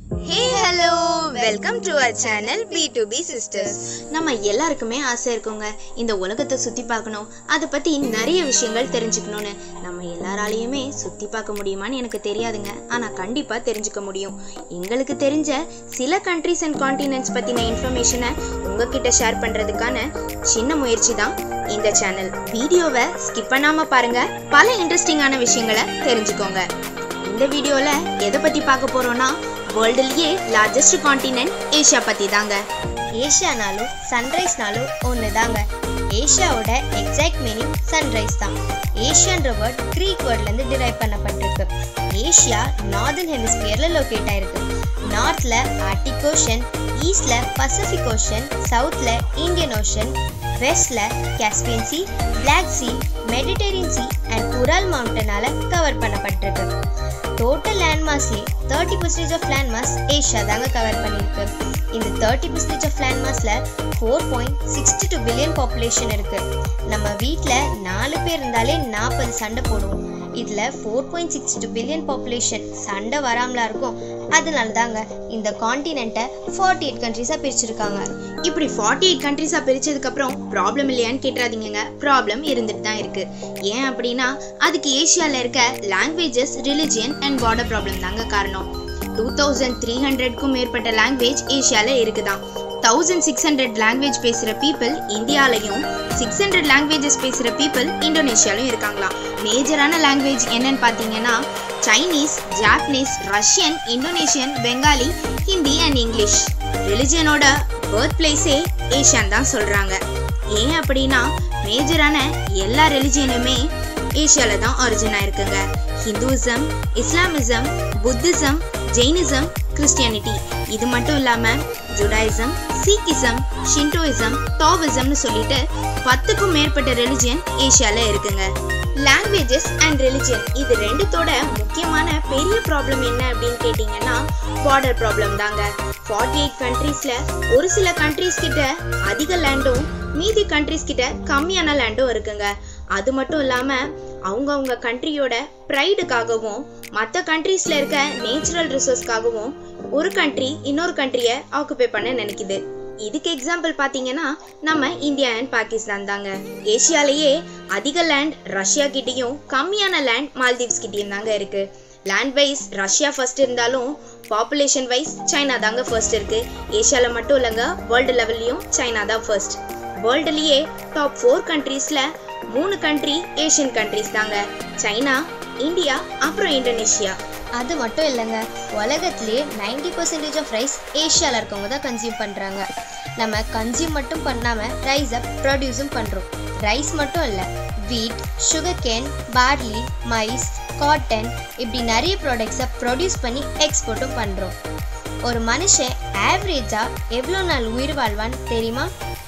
hey hello welcome to our channel B to B sisters நம்ம எல்லாருக்குமே ஆசை இருக்குங்க இந்த உலகத்தை சுற்றி பார்க்கணும் அதை பற்றி நிறைய விஷயங்கள் தெரிஞ்சுக்கணும்னு நம்ம எல்லாராலையுமே சுற்றி பார்க்க முடியுமான்னு எனக்கு தெரியாதுங்க ஆனால் கண்டிப்பாக தெரிஞ்சுக்க முடியும் எங்களுக்கு தெரிஞ்ச சில கண்ட்ரிஸ் அண்ட் காண்டினென்ட்ஸ் பற்றின இன்ஃபர்மேஷனை உங்ககிட்ட ஷேர் பண்ணுறதுக்கான சின்ன முயற்சி தான் இந்த சேனல் வீடியோவை ஸ்கிப் பண்ணாமல் பாருங்க பல இன்ட்ரெஸ்டிங்கான விஷயங்களை தெரிஞ்சுக்கோங்க இந்த வீடியோவில் எதை பற்றி பார்க்க போகிறோன்னா வேர்ல்டுலேயே லார்ஜஸ்ட் காண்டினென்ட் ஏஷியா பற்றி தாங்க ஏஷியானாலும் சன்ரைஸ்னாலும் ஒன்று தாங்க ஏஷியாவோட எக்ஸாக்ட் மீனிங் சன்ரைஸ் தான் ஏஷியான்ற வேர்ட் க்ரீக் வேர்ட்லேருந்து டிரைவ் பண்ணப்பட்டிருக்கு ஏஷியா நார்தர்ன் ஹெமிஸ்பியரில் லொக்கேட் ஆயிருக்கு நார்த்தில் ஆர்டிக் ஓஷன் ஈஸ்டில் பசிபிக் ஓஷன் சவுத்தில் இந்தியன் ஓஷன் வெஸ்டில் Caspian sea black sea Mediterranean sea and Ural மவுண்டனால கவர் பண்ணப்பட்டிருக்கு டோட்டல் லேண்ட்மாஸ்லேயே thirty percentage of landmass Asia தாங்க கவர் பண்ணியிருக்கு இந்த தேர்ட்டி பர்சன்டேஜ் ஆஃப் லேண்ட்மாஸில் four point sixty two billion population இருக்குது நம்ம வீட்டில் நாலு பேர் இருந்தாலே நாற்பது சண்டை போடுவோம் இதில் four point sixty two billion population சண்டை வராமலா இருக்கும் அதனால தாங்க இந்த காண்டினென்ட்டை ஃபார்ட்டி எயிட் கண்ட்ரிஸாக பிரிச்சிருக்காங்க இப்படி ஃபார்ட்டி எயிட் கண்ட்ரிஸாக பிரிச்சதுக்கப்புறம் ப்ராப்ளம் இல்லையான்னு கேட்டுறாதீங்க ப்ராப்ளம் இருந்துட்டு தான் இருக்கு ஏன் அப்படின்னா அதுக்கு ஏஷியாவில் இருக்க languages religion and border problem தாங்க காரணம் டூ தௌசண்ட் த்ரீ ஹண்ட்ரட்க்கும் மேற்பட்ட லாங்குவேஜ் ஏஷியாவில் இருக்குதான் தௌசண்ட் சிக்ஸ் ஹண்ட்ரட் லாங்குவேஜ் பேசுகிற பீப்புள் இந்தியாலையும் சிக்ஸ் ஹண்ட்ரட் லாங்குவேஜஸ் பேசுகிற பீப்புள் இந்தோனேஷியாலையும் இருக்காங்களாம் மேஜரான லாங்குவேஜ் என்னன்னு பார்த்தீங்கன்னா Chinese Japanese Russian Indonesian Bengali Hindi and English ரிலிஜியனோட பர்த் பிளேஸே ஏஷியான் தான் சொல்கிறாங்க ஏன் அப்படின்னா மேஜரான எல்லா ரிலிஜியனுமே ஏஷியாவில் தான் ஒரிஜின் ஆயிருக்குங்க Hinduism Islamism Buddhism Jainism Christianity இது மட்டும் இல்லாமல் ஜுடாயிசம் சீக்கிசம் ஷின்டோயிசம் டாவிசம்னு சொல்லிட்டு பத்துக்கும் மேற்பட்ட ரிலிஜியன் ஏஷியாவில் இருக்குங்க லாங்குவேஜஸ் அண்ட் ரிலிஜியன் இது ரெண்டுத்தோட முக்கியமான பெரிய ப்ராப்ளம் என்ன அப்படின்னு கேட்டிங்கன்னா பார்டர் ப்ராப்ளம் தாங்க ஃபார்ட்டி எயிட் கண்ட்ரீஸில் ஒரு சில கண்ட்ரீஸ் கிட்ட அதிக லேண்டும் மீதி கண்ட்ரீஸ் கிட்ட கம்மியான லேண்டும் இருக்குங்க அது மட்டும் இல்லாமல் அவங்கவுங்க கண்ட்ரியோட ப்ரைடுக்காகவும் மற்ற கண்ட்ரீஸில் இருக்க நேச்சுரல் ரிசோர்ஸ்க்காகவும் ஒரு கண்ட்ரி இன்னொரு கண்ட்ரியை ஆக்குபை பண்ண நினைக்குது இதுக்கு எக்ஸாம்பிள் பார்த்தீங்கன்னா நம்ம இந்தியா அண்ட் பாகிஸ்தான் தாங்க ஏஷியாலேயே அதிக லேண்ட் ரஷ்யா கிட்டேயும் கம்மியான லேண்ட் மால்தீவ்ஸ் கிட்டேயும் தாங்க இருக்கு லேண்ட் வைஸ் ரஷ்யா ஃபர்ஸ்ட் இருந்தாலும் பாப்புலேஷன் வைஸ் சைனா தாங்க ஃபர்ஸ்ட் இருக்கு ஏஷியாவில் மட்டும் இல்லைங்க வேர்ல்டு லெவல்லையும் சைனா தான் ஃபர்ஸ்ட் வேர்ல்டுலேயே டாப் ஃபோர் கண்ட்ரீஸில் மூணு கண்ட்ரி ஏஷியன் கண்ட்ரீஸ் தாங்க சைனா இந்தியா அப்புறம் இந்தோனேஷியா அது மட்டும் இல்லைங்க உலகத்திலேயே நைன்டி பர்சன்டேஜ் ஆஃப் ரைஸ் ஏஷியாவில் இருக்கவங்க தான் கன்சியூம் பண்ணுறாங்க நம்ம கன்சியூம் மட்டும் பண்ணாமல் ரைஸை ப்ரொடியூஸும் பண்ணுறோம் ரைஸ் மட்டும் இல்லை wheat sugar cane barley maize cotton இப்படி நிறைய ப்ராடக்ட்ஸை ப்ரொடியூஸ் பண்ணி எக்ஸ்போர்ட்டும் பண்ணுறோம் ஒரு மனுஷன் ஆவரேஜாக எவ்வளோ நாள் உயிர் வாழ்வான்னு தெரியுமா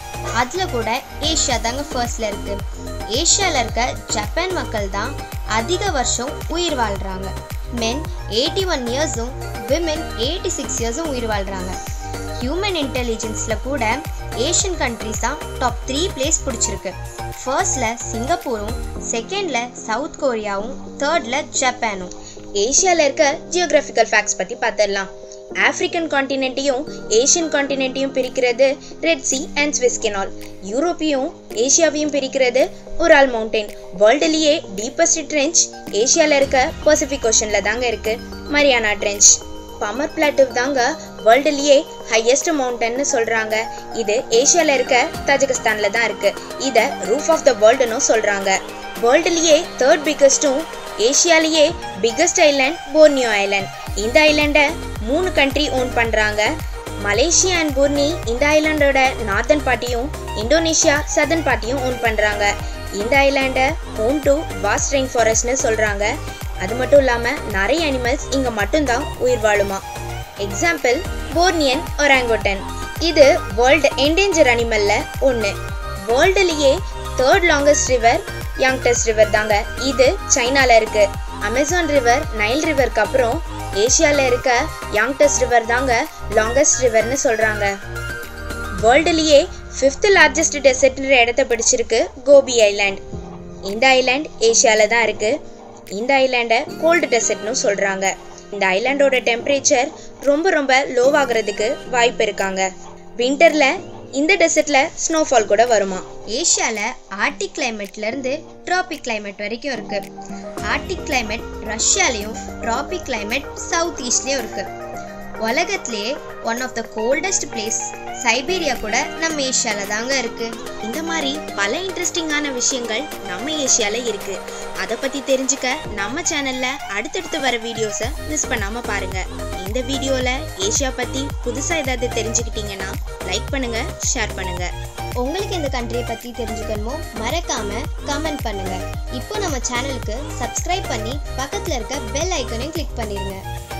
அதில் கூட ஏஷியா தாங்க ஃபர்ஸ்டில் இருக்குது ஏஷியாவில் இருக்க ஜப்பான் மக்கள் தான் அதிக வருஷம் உயிர் வாழ்கிறாங்க மென் எயிட்டி ஒன் இயர்ஸும் விமென் எயிட்டி சிக்ஸ் இயர்ஸும் உயிர் வாழ்கிறாங்க ஹியூமன் இன்டெலிஜென்ஸில் கூட ஏஷியன் கண்ட்ரிஸ் தான் டாப் த்ரீ பிளேஸ் பிடிச்சிருக்கு ஃபர்ஸ்டில் சிங்கப்பூரும் செகண்டில் சவுத் கொரியாவும் தேர்டில் ஜப்பானும் ஏஷியாவில் இருக்க ஜியோகிராஃபிக்கல் ஃபேக்ட்ஸ் பற்றி பார்த்துடலாம் ஆப்பிரிக்கன் காண்டினென்ட்டையும் ஏஷியன் காண்டினென்ட்டையும் பிரிக்கிறது red sea and Suez canal யூரோப்பையும் ஏஷியாவையும் பிரிக்கிறது உரால் மவுண்டைன் வேர்ல்டுலேயே டீப்பஸ்ட் ட்ரெஞ்ச் ஏஷியாவில் இருக்க பசிபிக் ஓஷனில் தாங்க இருக்கு மரியானா ட்ரெஞ்ச் பமர் பிளாட்டிவ் தாங்க வேர்ல்டுலேயே ஹையஸ்ட் மவுண்டன்னு சொல்கிறாங்க இது ஏஷியாவில் இருக்க தஜிகிஸ்தானில் தான் இருக்குது இதை ரூஃப் ஆஃப் த வேர்ல்டுன்னு சொல்கிறாங்க வேர்ல்டுலேயே தேர்ட் பிக்கஸ்ட்டும் ஏஷியாலேயே பிக்கஸ்ட் ஐலாண்ட் போர்னியோ ஐலாண்ட் இந்த ஐலாண்டை மூணு கண்ட்ரி ஓன் பண்ணுறாங்க மலேசியா அண்ட் புர்னி இந்த ஐலாண்டோட நார்த்தன் பார்ட்டியும் இந்தோனேஷியா சதர்ன் பார்ட்டியும் ஓன் பண்ணுறாங்க இந்த ஐலாண்டை ஹோம் டு வாஸ்ட் ரெயின் ஃபாரஸ்ட்னு சொல்கிறாங்க அது மட்டும் இல்லாமல் நிறைய அனிமல்ஸ் இங்கே மட்டும்தான் உயிர் வாழுமா எக்ஸாம்பிள் போர்னியன் ஒராங்கோட்டன் இது வேர்ல்டு என்டேஞ்சர் அனிமலில் ஒன்று வேர்ல்டுலேயே third longest river Yangtze river தாங்க இது சைனாவில் இருக்குது அமேசான் ரிவர் நைல் ரிவருக்கு அப்புறம் ஏஷியாவில் இருக்க யாங்டஸ்ட் ரிவர் தாங்க லாங்கஸ்ட் ரிவர்னு சொல்கிறாங்க வேர்ல்டுலேயே ஃபிஃப்த் லார்ஜஸ்ட் டெசர்ட்ன்ற இடத்த பிடிச்சிருக்கு கோபி ஐலாண்ட் இந்த ஐலாண்ட் ஏஷியாவில் தான் இருக்குது இந்த ஐலாண்டை கோல்டு டெசர்ட்னு சொல்கிறாங்க இந்த ஐலாண்டோட டெம்பரேச்சர் ரொம்ப ரொம்ப லோவாகிறதுக்கு வாய்ப்பு இருக்காங்க விண்டர்ல இந்த டெசர்ட்ல ஸ்னோஃபால் கூட வருமா ஏஷியாவில் ஆர்டிக் கிளைமேட்லேருந்து ட்ராபிக் கிளைமேட் வரைக்கும் இருக்கு ஆர்டிக் கிளைமேட் ரஷ்யாலேயும் ட்ராபிக் கிளைமேட் சவுத் ஈஸ்ட்லேயும் இருக்கு உலகத்திலேயே one of the coldest place Siberia கூட நம்ம ஏஷியாவில் தாங்க இருக்கு இந்த மாதிரி பல இன்ட்ரெஸ்டிங்கான விஷயங்கள் நம்ம ஏஷியால இருக்கு அதை பத்தி தெரிஞ்சுக்க நம்ம சேனல்ல அடுத்தடுத்து வர வீடியோஸை மிஸ் பண்ணாம பாருங்க இந்த வீடியோல ஏஷியா பத்தி புதுசா ஏதாவது தெரிஞ்சுக்கிட்டீங்கன்னா லைக் பண்ணுங்க ஷேர் பண்ணுங்க உங்களுக்கு இந்த கண்ட்ரியை பற்றி தெரிஞ்சுக்கணுமோ மறக்காம கமெண்ட் பண்ணுங்க இப்போ நம்ம சேனலுக்கு சப்ஸ்கிரைப் பண்ணி பக்கத்தில் இருக்க பெல் ஐக்கனையும் கிளிக் பண்ணிடுங்க